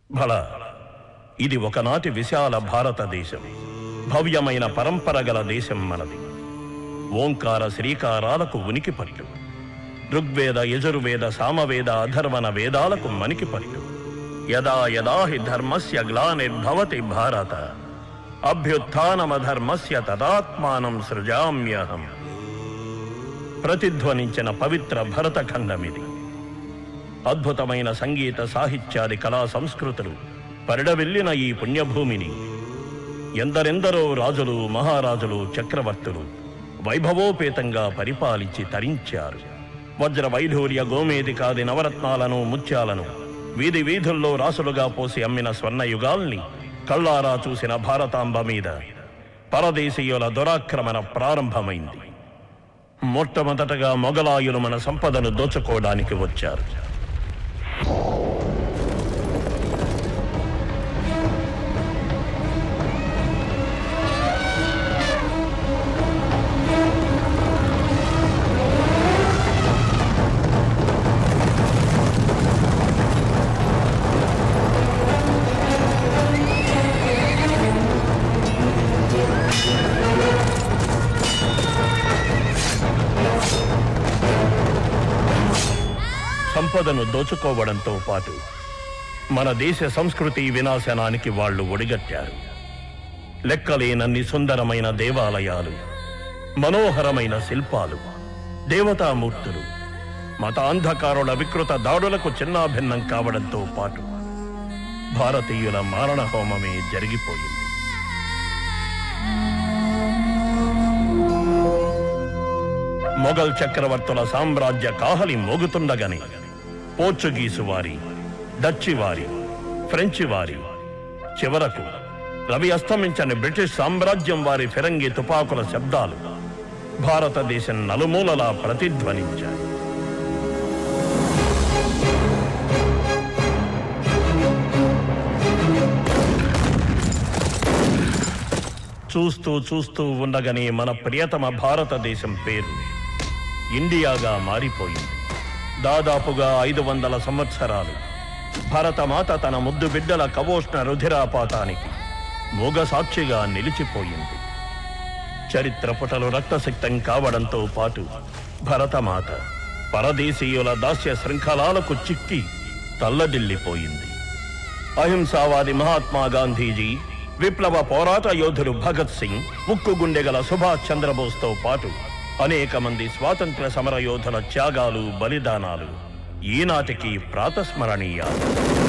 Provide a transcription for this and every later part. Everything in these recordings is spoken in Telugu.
భళ ఇది ఒకనాటి విశాల భారతదేశం భవ్యమైన పరంపర గల దేశం మనది ఓంకార శ్రీకారాలకు ఉనికి పట్టు ఋగ్వేద యజుర్వేద సామవేద అధర్వణ వేదాలకు మనికి పట్టు యదా యదా హి ధర్మస్య గ్లానిర్భవతి భారత అభ్యుత్నమధర్మస్య తదాత్మానం సృజామ్యహం ప్రతిధ్వనించిన పవిత్ర భరతఖండమిది అద్భుతమైన సంగీత సాహిత్యాది కళా సంస్కృతులు పరిడవెల్లిన ఈ పుణ్యభూమిని ఎందరెందరో రాజులు మహారాజులు చక్రవర్తులు వైభవోపేతంగా పరిపాలించి తరించారు వజ్ర వైఢూర్య గోమేదికాది నవరత్నాలను ముత్యాలను వీధి వీధుల్లో రాసులుగా పోసి అమ్మిన స్వర్ణయుగాల్ని కళ్ళారా చూసిన భారతాంబ మీద పరదేశీయుల దురాక్రమణ ప్రారంభమైంది మొట్టమొదటగా మొగలాయులు మన సంపదను దోచుకోవడానికి వచ్చారు సంపదను దోచుకోవడంతో పాటు మన దేశ సంస్కృతి వినాశనానికి వాళ్ళు ఒడిగట్టారు లెక్కలేనన్ని సుందరమైన దేవాలయాలు మనోహరమైన శిల్పాలు దేవతామూర్తులు మతాంధకారుల వికృత దాడులకు చిన్నాభిన్నం కావడంతో పాటు భారతీయుల మారణ హోమమే జరిగిపోయింది మొఘల్ చక్రవర్తుల సామ్రాజ్య కాహలి మోగుతుండగానే పోర్చుగీసు వారి డచ్చి వారి ఫ్రెంచి వారి చివరకు రవి అస్తమించని బ్రిటిష్ సామ్రాజ్యం వారి ఫిరంగి తుపాకుల శబ్దాలు భారతదేశం నలుమూలలా ప్రతిధ్వనించాయి చూస్తూ చూస్తూ ఉండగానే మన ప్రియతమ భారతదేశం పేరు ఇండియాగా మారిపోయింది దాదాపుగా ఐదు వందల సంవత్సరాలు భరతమాత తన ముద్దు బిడ్డల కవోష్ణ రుధిరాపాతానికి మూగ సాక్షిగా నిలిచిపోయింది చరిత్ర పుటలు రక్తసిక్తం కావడంతో పాటు భరతమాత పరదేశీయుల దాస్య శృంఖలాలకు చిక్కి తల్లడిల్లిపోయింది అహింసావాది మహాత్మా గాంధీజీ విప్లవ పోరాట యోధులు భగత్ సింగ్ ఉక్కు గుండెగల సుభాష్ చంద్రబోస్తో పాటు అనేక మంది స్వాతంత్ర సమర యోధుల త్యాగాలు బలిదానాలు ఈనాటికి ప్రాతస్మరణీయాలు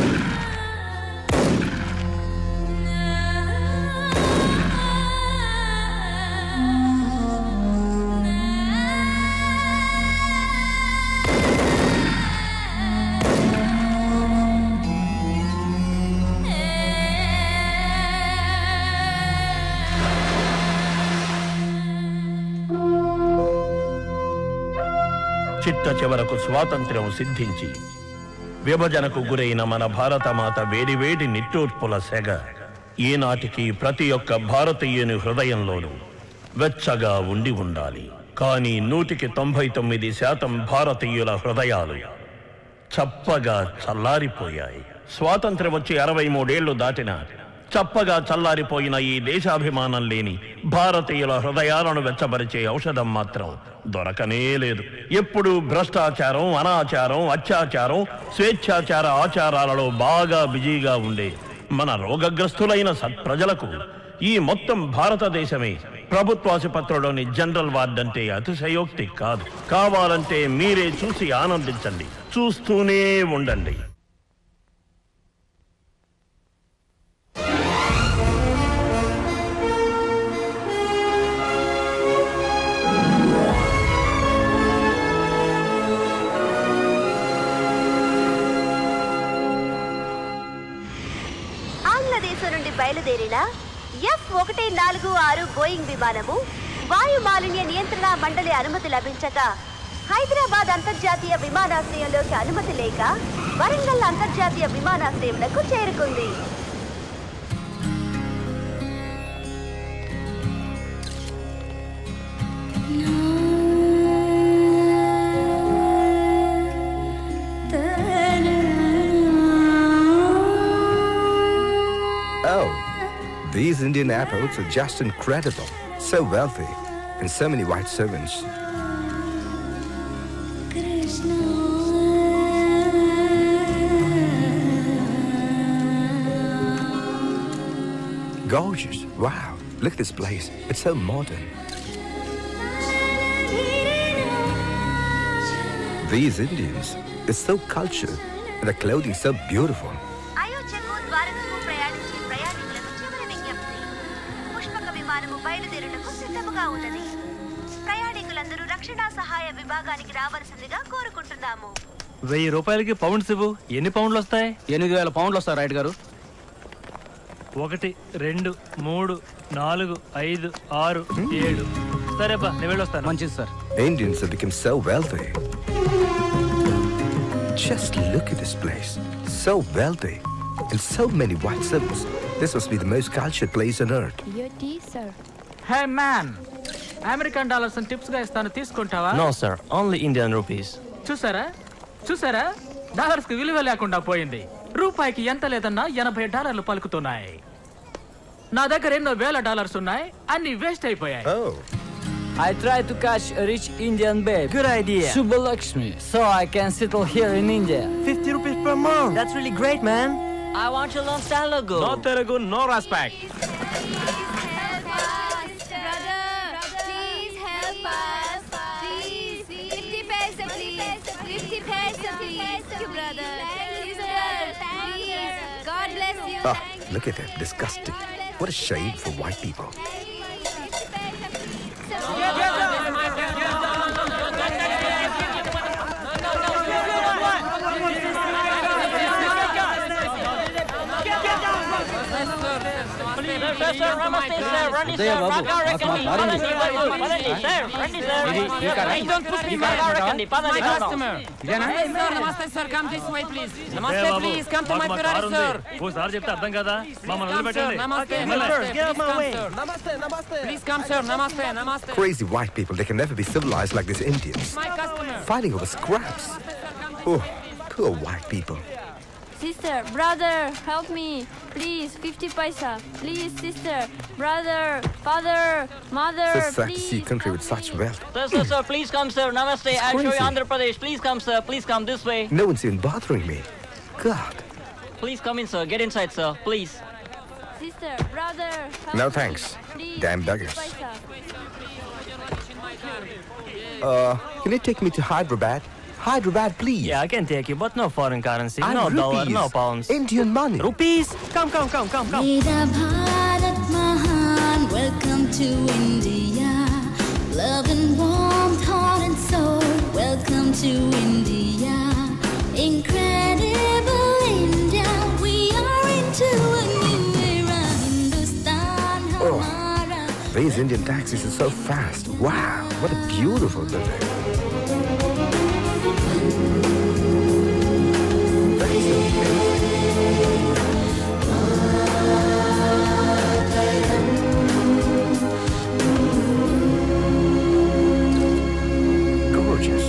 చిట్ట చివరకు స్వాతంత్ర్యం సిద్ధించి విభజనకు గురైన మన భారతమాత వేడివేడి నిట్టూర్పుల సెగ ఈనాటికి ప్రతి ఒక్క భారతీయుని హృదయంలోనూ వెచ్చగా ఉండి ఉండాలి కానీ నూటికి తొంభై తొమ్మిది శాతం భారతీయుల హృదయాలు చప్పగా చల్లారిపోయాయి స్వాతంత్ర్యం వచ్చి అరవై మూడేళ్లు దాటిన చప్పగా చల్లారిపోయిన ఈ దేశాభిమానం లేని భారతీయుల హృదయాలను వెచ్చబరిచే ఔషధం మాత్రం దొరకనే లేదు ఎప్పుడు భ్రష్టాచారం అనాచారం అత్యాచారం స్వేచ్ఛాచార ఆచారాలలో బాగా బిజీగా ఉండే మన రోగగ్రస్తులైన సత్ప్రజలకు ఈ మొత్తం భారతదేశమే ప్రభుత్వాసుపత్రిలోని జనరల్ వార్డ్ అంటే అతిశయోక్తి కాదు కావాలంటే మీరే చూసి ఆనందించండి చూస్తూనే ఉండండి ఆంగ్లదేశం నుండి బయలుదేరిన ఎఫ్ ఒకటి నాలుగు ఆరు బోయింగ్ విమానము వాయు మాలిన్య నియంత్రణ మండలి అనుమతి లభించక హైదరాబాద్ అంతర్జాతీయ విమానాశ్రయంలోకి అనుమతి లేక వరంగల్ అంతర్జాతీయ విమానాశ్రయంలో చేరుకుంది Ta-da. These Indian airports are just incredible. So wealthy. And so many white servants. Gorgeous. Wow. Look at this place. It's so modern. These Indians, it's so cultured. And the clothing so beautiful. అయోధ్యకు ద్వారకకు ప్రయాణించే ప్రయాణికులకు చివరి విజ్ఞప్తి పుష్పక విమానము బయలుదేరుటకు సిద్ధముగా ఉన్నది ప్రయాణికులందరూ రక్షణ సహాయ విభాగానికి రావాల్సిందిగా కోరుకుంటున్నాము వెయ్యి రూపాయలకి పౌండ్స్ ఇవ్వు ఎన్ని పౌండ్లు వస్తాయి ఎనిమిది వేల పౌండ్లు వస్తారు రైట్ గారు ఒకటి రెండు మూడు నాలుగు ఐదు ఆరు ఏడు సరే బా నేను వెళ్ళొస్తాను మంచిది sir Indians have become so wealthy. Just look at this place. So wealthy. And so many white servants. This must be the most cultured place on earth. Your tea, sir. Hey man American dollars tips గా ఇస్తాను తీసుకుంటావా no sir only Indian rupees చూసారా చూసారా డాలర్స్ కి విలువ లేకుండా పోయింది రూపాయికి ఎంత లేదన్నా ఎనభై డాలర్లు పలుకుతున్నాయి నా దగ్గర ఎన్నో వేల డాలర్స్ ఉన్నాయి అన్ని వేస్ట్ అయిపోయాయి Oh. I tried to catch a rich Indian babe. Good idea Subbalakshmi, so I can settle here in India. Fifty rupees per month that's really great man I want you long time ago. No Telugu no respect Brother, please help us. Please, 50 paisa, please. 50 paisa, please. Thank you, brother. Thank you, sir. Please. God bless you. Ah, look at that. Disgusting. What a shame for white people. Udaya బాబు మాకు మా కారుంది. ఇది ఈ కారా? ఈ కారా తీసుకుంటావా? ఓసారి చెప్తే అర్థం కదా మమ్మల్ని వదిలిపెట్టండి Crazy white people, they can never be civilized like these Indians. Fighting over scraps. Oh, poor white people. Sister, brother, help me. Please, 50 paisa. Please, sister, brother, father, mother, So sad to please. see a country with help such me. wealth. Sir, sir, sir, please come, sir. Namaste. It's I'll show you crazy. Andhra Pradesh. Please come, sir. Please come this way. No one's even bothering me. God. Please come in, sir. Get inside, sir. Please. Sister, brother, help No me. thanks. Please, Damn 50 beggars. paisa. Uh, can you take me to Hyderabad? Hyderabad, please. Yeah, I can take you, but no foreign currency, And no dollar, rupees. no pounds. Indian money. Rupees? Come, come, come, come, come. Mera Bharat Mahan, welcome to India. Love and warmth, heart and soul, welcome to India. Incredible India, we are into a new era. Hindustan, Oh. Hamara. These Indian taxis are so fast. Wow, what a beautiful building. That is amazing. Gorgeous.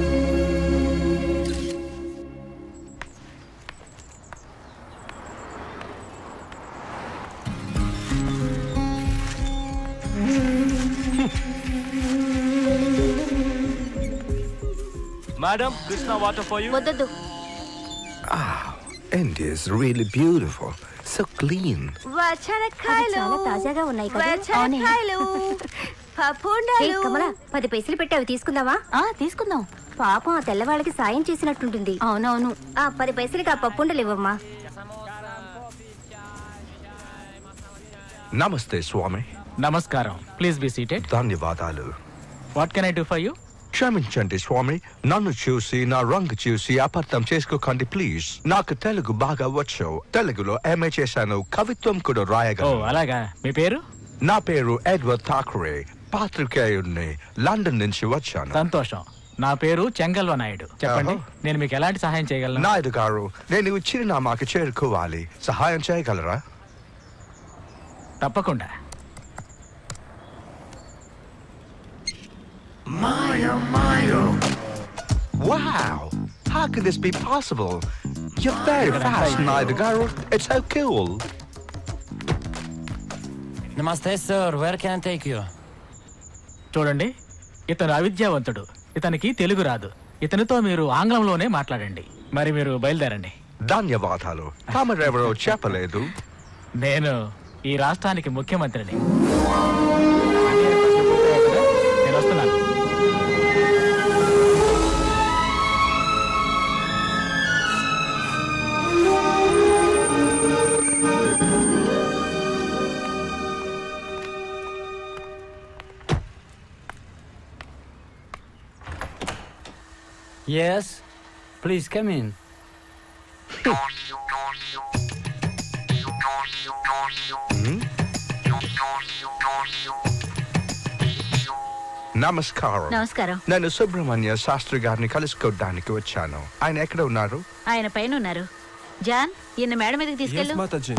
Madam, Krishna water for you. వద్దదు Ah, India is really beautiful. So clean. వచనకాయలు చాలా తాజాగా ఉన్నాయి కదా? వచనకాయలు పప్పుండాలు కమల పది పైసలు పెట్టి అవి తీసుకుందామా ఆ తీసుకుందాం పాపం ఆ తెల్లవాళ్ళకి సాయం చేసినట్టుంటుంది అవునవును ఆ పది పైసలకి ఆ పప్పుండలు ఇవ్వమ్మా Namaste, Swami. నమస్కారం ప్లీజ్ బి సీటెడ్ ధన్యవాదాలు what can I do for you క్షమించండి స్వామి నన్ను చూసి నా రంగు చూసి అపార్థం చేసుకోకండి ప్లీజ్ నాకు తెలుగు బాగా వచ్చు తెలుగులో ఎంఏ చేశాను కవిత్వం కూడా ఓ రాయగలను అలాగా మీ పేరు నా పేరు ఎడ్వర్డ్ థాకరే పాత్రికేయుడిని లండన్ నుంచి వచ్చాను సంతోషం నా పేరు చెంగల్వ నాయుడు చెప్పండి ఆహా. నేను మీకు ఎలాంటి సహాయం చేయగలను నాయుడు గారు నేను ఈ చిరునామాకి చేరుకోవాలి సహాయం చేయగలరా తప్పకుండా Wow! How could this be possible? You're very fast, Naida Garu. It's so cool. నమస్తే sir where can take you చూడండి ఇతను అవిద్యావంతుడు ఇతనికి తెలుగు రాదు ఇతనితో మీరు ఆంగ్లంలోనే మాట్లాడండి మరి మీరు బయలుదేరండి ధన్యవాదాలు తమరెవరో చెప్పలేదు నేను ఈ రాష్ట్రానికి ముఖ్యమంత్రిని నేను వస్తున్నాను Yes, please come in. నమస్కారం నమస్కారం నేను సుబ్రహ్మణ్య శాస్త్రి గారిని కలుసుకోవడానికి వచ్చాను ఆయన ఎక్కడ ఉన్నారు ఆయన పైన ఉన్నారు జాన్ ఈయన మేడ మీదకి తీసుకెళ్ళు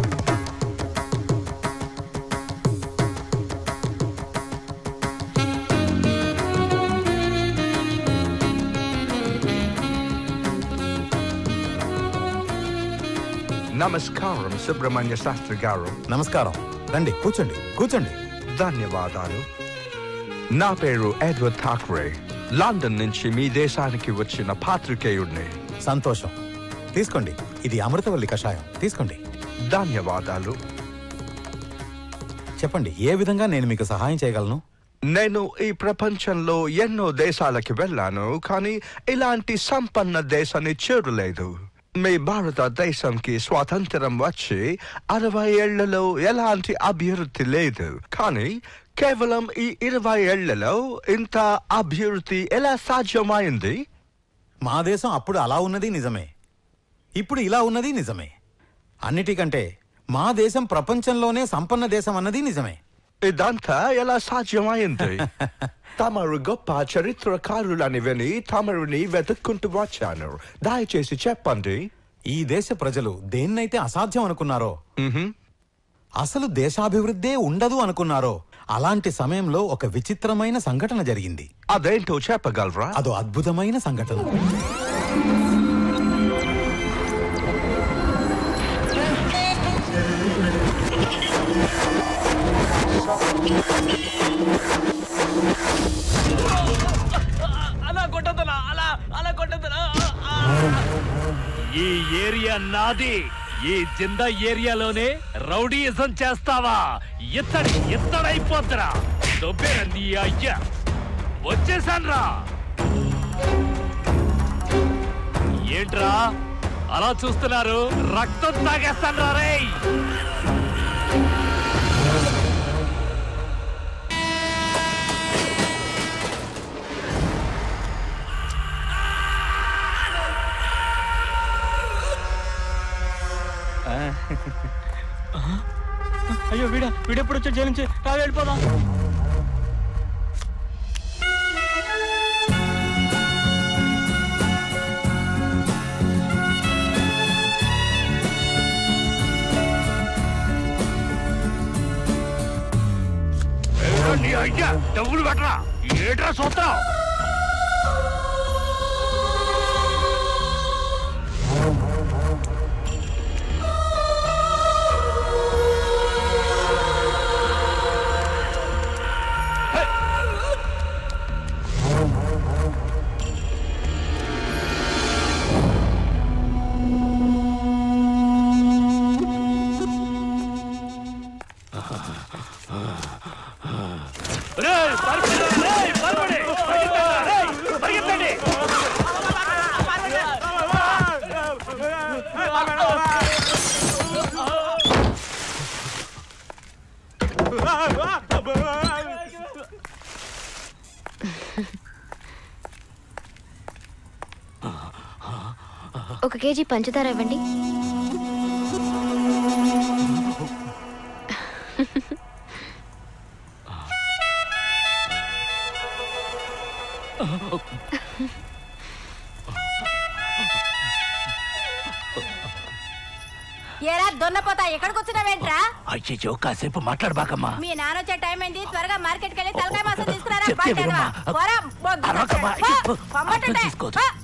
నమస్కారం సుబ్రహ్మణ్య శాస్త్రి గారు నమస్కారం రండి కూర్చోండి కూర్చోండి ధన్యవాదాలు నా పేరు ఎడ్వర్డ్ ఠాక్రే లండన్ నుంచి మీ దేశానికి వచ్చిన పాత్రికేయుడిని సంతోషం తీసుకోండి ఇది అమృతవల్లి కషాయం తీసుకోండి ధన్యవాదాలు చెప్పండి ఏ విధంగా నేను మీకు సహాయం చేయగలను నేను ఈ ప్రపంచంలో ఎన్నో దేశాలకి వెళ్ళాను కానీ ఇలాంటి సంపన్న దేశాన్ని చూడలేదు మీ భారతదేశంకి స్వాతంత్రం వచ్చి అరవై ఏళ్లలో ఎలాంటి అభివృద్ధి లేదు కానీ కేవలం ఈ ఇరవై ఏళ్లలో ఇంత అభివృద్ధి ఎలా సాధ్యమైంది మా దేశం అప్పుడు అలా ఉన్నది నిజమే ఇప్పుడు ఇలా ఉన్నది నిజమే అన్నిటికంటే మా దేశం ప్రపంచంలోనే సంపన్న దేశం అన్నది నిజమే ఇదంతా ఎలా సాధ్యమైంది తమరు గొప్ప చరిత్రకారులని విని తమరుని వెతుక్కుంటూ వచ్చాను దయచేసి చెప్పండి ఈ దేశ ప్రజలు దేన్నైతే అసాధ్యం అనుకున్నారో అసలు దేశాభివృద్ధే ఉండదు అనుకున్నారో అలాంటి సమయంలో ఒక విచిత్రమైన సంఘటన జరిగింది అదేంటో చెప్పగలరా అదో అద్భుతమైన సంఘటన అలా కొట్టదనా అలా అలా కొట్టదనా ఈ ఏరియా నాది ఈ జిందా ఏరియాలోనే రౌడీయిజం చేస్తావా ఇత్తడి ఇత్తడైపోతురా దొబ్బేరా నీ అయ్యా వచ్చేసాన్రా ఏంట్రా అలా చూస్తున్నారు రక్తం తాగేస్తాన్రా రేయ్ అయ్యో వీడ వీడెప్పుడు వచ్చా జైలు నుంచి రా వెళ్ళిపోదాం నీ అయ్యా డబ్బులు కట్టరా ఏట్రా చూస్తావు రేయ్, పరిగెత్తరా, రేయ్, పరిగెత్తండి, పరిగెత్తరా, రేయ్, పరిగెత్తండి. ఒక కేజీ పంచదార ఇవ్వండి ఏరా దొన్నపోతా ఎక్కడికి వచ్చినావేంట్రా అయ్యో కాసేపు మాట్లాడబాకమ్మా మీ నాన్న వచ్చే టైం అయింది త్వరగా మార్కెట్కి వెళ్ళి తలకాయ మాసం తీసుకురారా చెప్తే పట్టేనవా? వినమ్మా. పోరా, బొగ్గు అరవకమ్మా. పో, అయ్యో, పొమ్మంటుంటే. అర్థం చేసుకోదు. పో.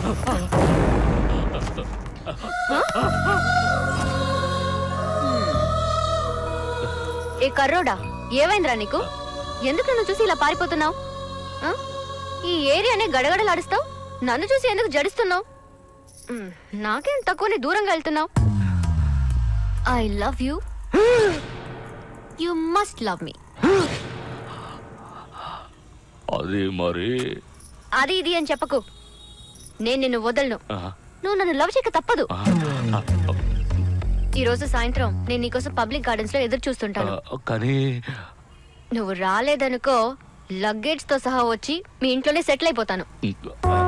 ఏ కర్రోడా ఏమైందిరా నీకు ఎందుకు నన్ను చూసి ఇలా పారిపోతున్నావు ఈ ఏరియానే గడగడలాడుస్తావు నన్ను చూసి ఎందుకు జడుస్తున్నావు మ్, నాకేం తక్కువని దూరంగా వెళ్తున్నావు I love you you must love me అది మరి అది ఇది అని చెప్పకు నేను నిన్ను వదలను ఆ, నువ్వు నన్ను లవ్ చేయక తప్పదు ఆ, ఈ రోజు సాయంత్రం నేను నీకోసం పబ్లిక్ గార్డెన్స్ లో ఎదురు చూస్తుంటాను ఆ, కానీ నువ్వు రాలేదనుకో లగేజ్ తో సహా వచ్చి మీ ఇంట్లోనే సెటిల్ అయిపోతాను ఆ,